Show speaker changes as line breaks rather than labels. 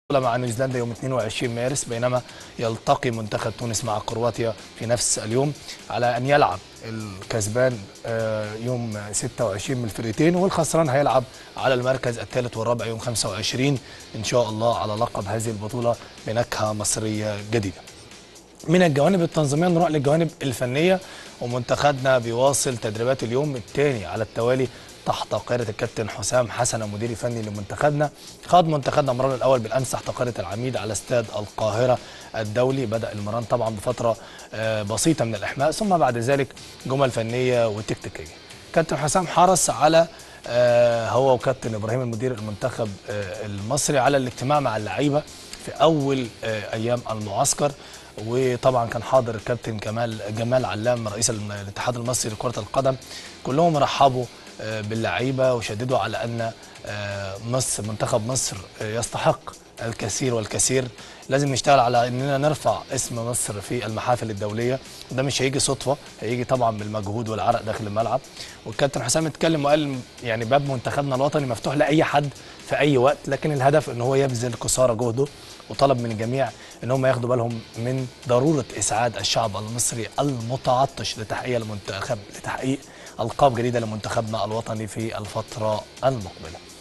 مع نيوزيلندا يوم 22 مارس بينما يلتقي منتخب تونس مع كرواتيا في نفس اليوم على ان يلعب الكسبان آه، يوم 26 من الفرقتين والخسران هيلعب على المركز الثالث والرابع يوم 25 ان شاء الله على لقب هذه البطوله بنكهه مصريه جديده. من الجوانب التنظيميه نروح للجوانب الفنيه ومنتخبنا بيواصل تدريبات اليوم الثاني على التوالي تحت قيادة الكابتن حسام حسن المدير الفني لمنتخبنا خاض منتخبنا المران الأول بالأمس تحت قيادة العميد على استاد القاهرة الدولي بدأ المران طبعا بفترة آه، بسيطة من الإحماء ثم بعد ذلك جمل فنية وتكتيكية كابتن حسام حرص على آه، هو وكابتن إبراهيم المدير المنتخب آه، المصري على الاجتماع مع اللعيبة في أول آه، أيام المعسكر وطبعا كان حاضر الكابتن كمال جمال علام رئيس الاتحاد المصري لكرة القدم كلهم رحبوا آه، باللعيبه وشددوا على ان آه، مصر منتخب مصر آه، يستحق الكثير والكثير لازم نشتغل على اننا نرفع اسم مصر في المحافل الدوليه وده مش هيجي صدفه هيجي طبعا بالمجهود والعرق داخل الملعب والكابتن حسام اتكلم وقال يعني باب منتخبنا الوطني مفتوح لاي حد في اي وقت لكن الهدف ان هو يبذل قصارى جهده وطلب من الجميع ان هم ياخدوا بالهم من ضروره اسعاد الشعب المصري المتعطش لتحقيق المنتخب لتحقيق القاب جديده لمنتخبنا الوطني في الفتره المقبله